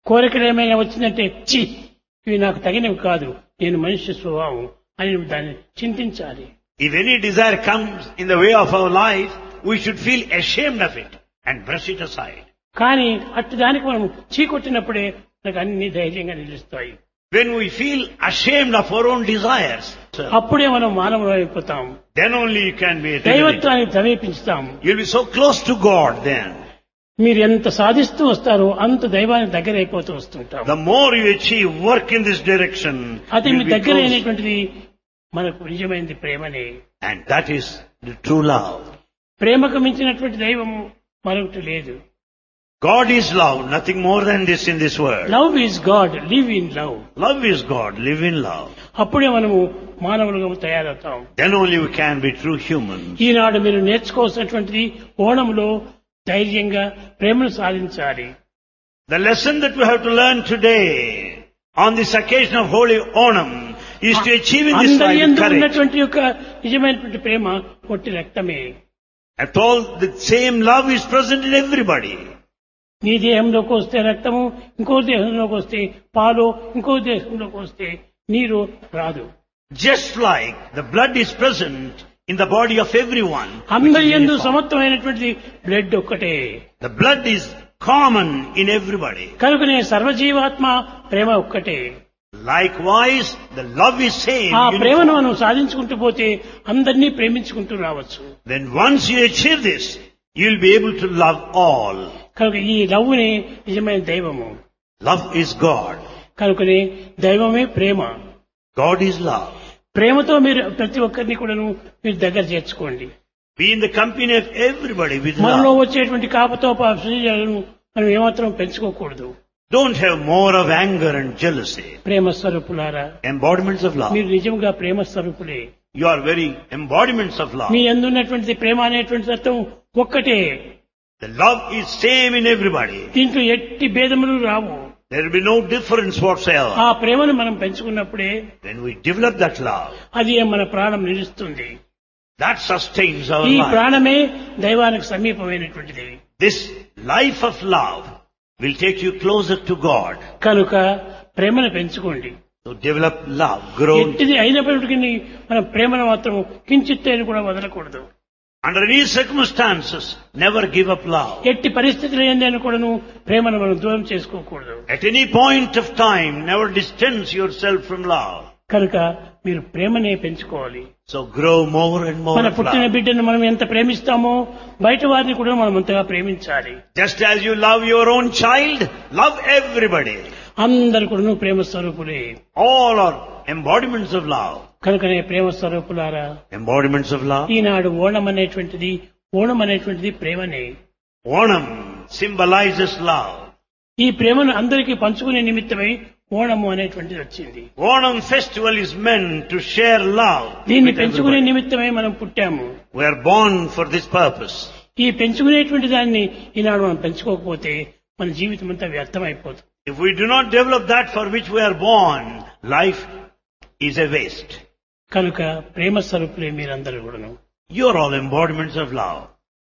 కోరికలు ఏమైనా వచ్చిందంటే చి ఇవి నాకు తగినవి కాదు నేను మనిషి స్వభావం అని నువ్వు దాన్ని చింతించాలి If any desire comes in the way of our life, we should feel ashamed of it and brush it aside. కానీ అట్టి దానికి మనం చీకొట్టినప్పుడే మనకు అన్ని ధైర్యంగా నిలుస్తాయి When we feel ashamed of our own desires, అప్పుడే మనం మానవులు అయిపోతాం then only you can be a దైవత్వానికి సమీపించుతాం You'll be so close to God then. మీరు ఎంత సాధిస్తూ వస్తారో అంత దైవానికి దగ్గర అయిపోతూ వస్తుంటాం The more you achieve work in this direction, అది మీ you'll be దగ్గర close. అయినటువంటిది మనకు నిజమైనది ప్రేమనే and that is the true love. ప్రేమకు మించినటువంటి దైవము మరొకటి లేదు God is love, nothing more than this in this world. Love is God live in love Love is God, live in love. అప్పుడే మనము మానవులుగా తయారవుతాం Then only we can be true humans. ఈనాడు మీరు నేర్చుకోవాల్సినటువంటిది ఓణంలో ధైర్యంగా ప్రేమను సాధించాలి The lesson that we have to learn today on this occasion of Holy Onam is to achieve in this అందరి life యందు courage. ఉన్నటువంటి యొక్క నిజమైనటువంటి ప్రేమ ఒట్టి రక్తమే At all, the same love is present in everybody. నీ దేహంలోకి వస్తే రక్తము ఇంకో దేహంలోకి వస్తే పాలు ఇంకో దేహంలోకి వస్తే నీరు రాదు Just like the blood is present in the body of everyone. which అందరి is ఎందు uniform. సమత్వమైనటువంటి బ్లడ్ ఒక్కటే The blood is common in everybody. కనుకనే సర్వజీవాత్మ ప్రేమ ఒక్కటే Likewise, the love is same. ఆ ప్రేమను uniform. మనం సాధించుకుంటూ పోతే అందరినీ ప్రేమించుకుంటూ రావచ్చు Then once you achieve this, you'll be able to love all. కనుక ఈ లవ్వునే నిజమైన దైవము Love is God. కనుకనే దైవమే ప్రేమ God is love. ప్రేమతో మీరు ప్రతి ఒక్కరిని కూడాను మీరు దగ్గర చేర్చుకోండి Be in the company of everybody with మనలో love. వచ్చేటువంటి కాపతోపాలను మనం ఏమాత్రం పెంచుకోకూడదు Don't have more of anger and jealousy. ప్రేమ స్వరూపులారా Embodiments of love. మీరు నిజంగా ప్రేమ స్వరూపులే You are very embodiments of love. మీ అందున్నటువంటి ప్రేమ అనేటువంటి తత్వం ఒక్కటే The love is same in everybody. దీంట్లో ఎట్టి భేదములు రావు There will be no difference whatsoever. ఆ ప్రేమను మనం పెంచుకున్నప్పుడే When we develop that love, అది మన ప్రాణం నిలుస్తుంది that sustains our ఈ life. ప్రాణమే దైవానికి సమీపమైనటువంటిది This life of love will take you closer to God. కనుక ప్రేమను పెంచుకోండి So develop love, grow. ఎట్టిది అయినప్పటికీ మనం ప్రేమను మాత్రం కించిత్తేని కూడా వదలకూడదు Under any circumstances, never give up love. ఎట్టి పరిస్థితులు ఏందని కూడాను ప్రేమను మనం దూరం చేసుకోకూడదు At any point of time, never distance yourself from love. కనుక మీరు ప్రేమనే పెంచుకోవాలి So grow more and more మన of పుట్టిన love. బిడ్డను మనం ఎంత ప్రేమిస్తామో బయట వారిని కూడా మనం అంతగా ప్రేమించాలి Just as you love your own child, love everybody. అందరు కూడా ప్రేమ స్వరూపులే All are embodiments of love. కనుకనే ప్రేమ స్వరూపులారా Embodiments of love. ఈనాడు ఓణం అనేటువంటిది ఓణం అనేటువంటిది ప్రేమనే Onam symbolizes love. ఈ ప్రేమను అందరికీ పంచుకునే నిమిత్తమై ఓణము అనేటువంటిది వచ్చింది Onam festival is meant to share love. దీన్ని with పెంచుకునే everybody. నిమిత్తమై మనం పుట్టాము We are born for this purpose. ఈ పెంచుకునేటువంటి దాన్ని ఈనాడు మనం పెంచుకోకపోతే మన జీవితం అంతా వ్యర్థమైపోతుంది If we do not develop that for which we are born, life is a waste. కనుక ప్రేమ స్వరూపులే మీరందరూ కూడాను You are all embodiments of love.